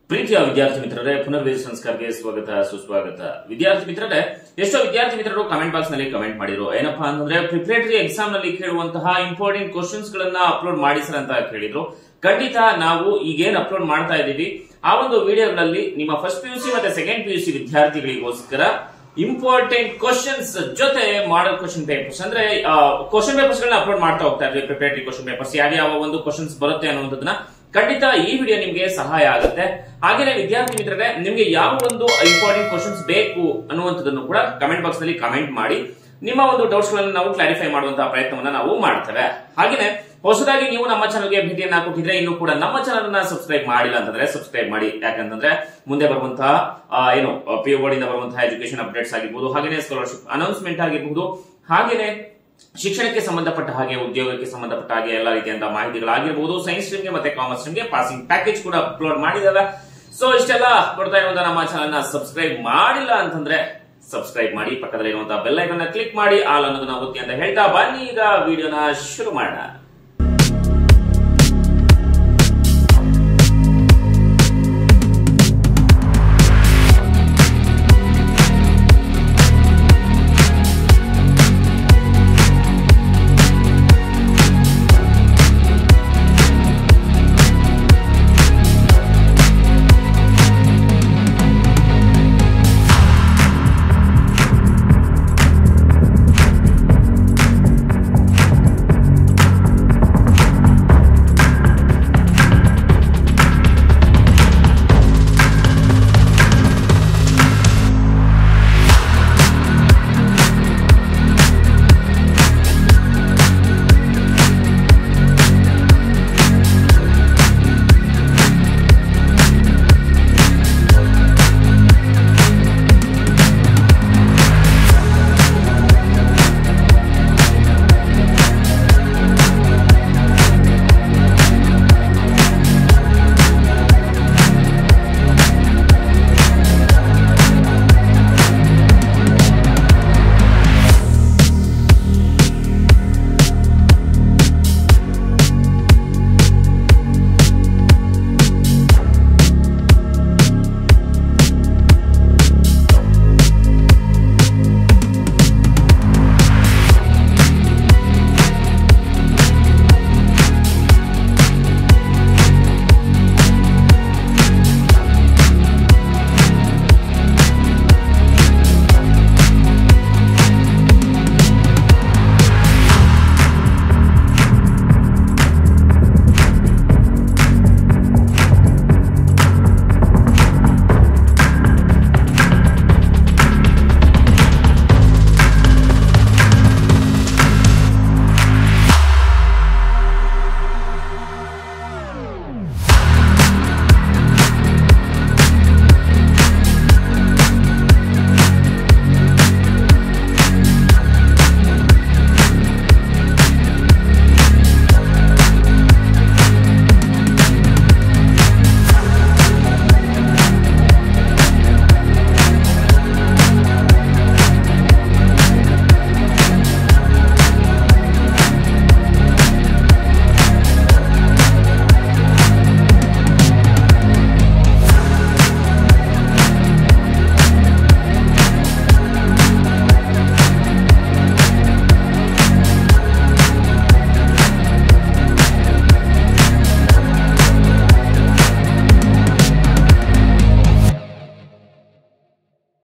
ಪ್ರೀತಿಯ ವಿದ್ಯಾರ್ಥಿ ಮಿತ್ರರೇ ಪುನರ್ವೇದ ಸಂಸ್ಕಾರಕ್ಕೆ ಸ್ವಾಗತ ಸುಸ್ವಾಗತ ವಿದ್ಯಾರ್ಥಿ ಮಿತ್ರರೇ ಎಷ್ಟೋ ವಿದ್ಯಾರ್ಥಿ ಮಿತ್ರರು ಕಮೆಂಟ್ ಬಾಕ್ಸ್ ನಲ್ಲಿ ಕಮೆಂಟ್ ಮಾಡಿದ್ರು ಏನಪ್ಪಾ ಅಂತಂದ್ರೆ ಪ್ರಿಪರೇಟರಿ ಎಕ್ಸಾಮ್ ನಲ್ಲಿ ಕೇಳುವಂತಹ ಇಂಪಾರ್ಟೆಂಟ್ ಕ್ವಶನ್ಸ್ ಗಳನ್ನ ಅಪ್ಲೋಡ್ ಮಾಡಿ ಸರ್ ಅಂತ ಕೇಳಿದ್ರು ಖಂಡಿತ ನಾವು ಈಗೇನ್ ಅಪ್ಲೋಡ್ ಮಾಡ್ತಾ ಇದ್ದೀವಿ ಆ ಒಂದು ವಿಡಿಯೋಗಳಲ್ಲಿ ನಿಮ್ಮ ಫಸ್ಟ್ ಪಿ ಯು ಸಿ ಮತ್ತೆ ಸೆಕೆಂಡ್ ಪಿ ಯು ಸಿ ವಿದ್ಯಾರ್ಥಿಗಳಿಗೋಸ್ಕರ ಇಂಪಾರ್ಟೆಂಟ್ ಕ್ವಶನ್ಸ್ ಜೊತೆ ಮಾಡಲ್ ಕ್ವಶನ್ ಪೇಪರ್ಸ್ ಅಂದ್ರೆ ಕ್ವಶನ್ ಪೇಪರ್ಸ್ ಗಳನ್ನ ಅಪ್ಲೋಡ್ ಮಾಡ್ತಾ ಹೋಗ್ತಾ ಇದ್ವಿ ಪ್ರಿಪರೇಟರಿ ಕ್ವಶನ್ ಪೇಪರ್ಸ್ ಯಾವ್ಯಾವ ಒಂದು ಕ್ವಶನ್ಸ್ ಬರುತ್ತೆ ಅನ್ನುವಂಥದ್ದನ್ನ ಖಂಡಿತ ಈ ವಿಡಿಯೋ ನಿಮಗೆ ಸಹಾಯ ಆಗುತ್ತೆ ಹಾಗೇನೆ ವಿದ್ಯಾರ್ಥಿ ಮಿತ್ರರೇ ನಿಮಗೆ ಯಾವ ಒಂದು ಇಂಪಾರ್ಟೆಂಟ್ ಕ್ವಶನ್ಸ್ ಬೇಕು ಅನ್ನುವಂಥದ್ದನ್ನು ಕೂಡ ಕಮೆಂಟ್ ಬಾಕ್ಸ್ ನಲ್ಲಿ ಕಮೆಂಟ್ ಮಾಡಿ ನಿಮ್ಮ ಒಂದು ಡೌಟ್ಸ್ ಗಳನ್ನು ನಾವು ಕ್ಲಾರಿಫೈ ಮಾಡುವಂತಹ ಪ್ರಯತ್ನವನ್ನ ನಾವು ಮಾಡ್ತೇವೆ ಹಾಗೇನೆ ಹೊಸದಾಗಿ ನೀವು ನಮ್ಮ ಚಾನಲ್ಗೆ ಭೇಟಿಯನ್ನ ಕೊಟ್ಟಿದ್ರೆ ಇನ್ನು ಕೂಡ ನಮ್ಮ ಚಾನಲ್ ಅನ್ನ ಸಬ್ಸ್ಕ್ರೈಬ್ ಮಾಡಿಲ್ಲ ಅಂತಂದ್ರೆ ಸಬ್ಸ್ಕ್ರೈಬ್ ಮಾಡಿ ಯಾಕಂತಂದ್ರೆ ಮುಂದೆ ಬರುವಂತಹ ಆ, ಏನು ಪಿ ಯು ಬೋರ್ಡ್ ಇಂದ ಬರುವಂತಹ ಎಜುಕೇಶನ್ ಅಪ್ಡೇಟ್ಸ್ ಆಗಿರ್ಬೋದು ಹಾಗೇನೆ ಸ್ಕಾಲರ್ಶಿಪ್ ಅನೌನ್ಸ್ಮೆಂಟ್ ಆಗಿರ್ಬೋದು ಹಾಗೇನೆ ಶಿಕ್ಷಣಕ್ಕೆ ಸಂಬಂಧಪಟ್ಟ ಹಾಗೆ ಉದ್ಯೋಗಕ್ಕೆ ಸಂಬಂಧಪಟ್ಟ ಹಾಗೆ ಎಲ್ಲ ರೀತಿಯಂತಹ ಮಾಹಿತಿಗಳಾಗಿರ್ಬೋದು ಸೈನ್ಸ್ ಸ್ಟ್ರೀಮ್ಗೆ ಮತ್ತೆ ಕಾಮರ್ಸ್ ಸ್ಟ್ರೀಮ್ಗೆ ಪಾಸಿಂಗ್ ಪ್ಯಾಕೇಜ್ ಕೂಡ ಅಪ್ಲೋಡ್ ಮಾಡಿದಾವೆ ಸೊ ಇಷ್ಟೆಲ್ಲ ಕೊಡ್ತಾ ಇರುವಂತಹ ನಮ್ಮ ಚಾನಲ್ ನ ಸಬ್ಸ್ಕ್ರೈಬ್ ಮಾಡಿಲ್ಲ ಅಂತಂದ್ರೆ ಸಬ್ಸ್ಕ್ರೈಬ್ ಮಾಡಿ ಪಕ್ಕದಲ್ಲಿ ಇರುವಂತಹ ಬೆಲ್ ಐಕನ್ ಕ್ಲಿಕ್ ಮಾಡಿ ಆಲ್ ಅನ್ನೋದನ್ನ ಒತ್ತಿ ಅಂತ ಹೇಳ್ತಾ ಬನ್ನಿ ಈಗ ವಿಡಿಯೋನ ಶುರು ಮಾಡೋಣ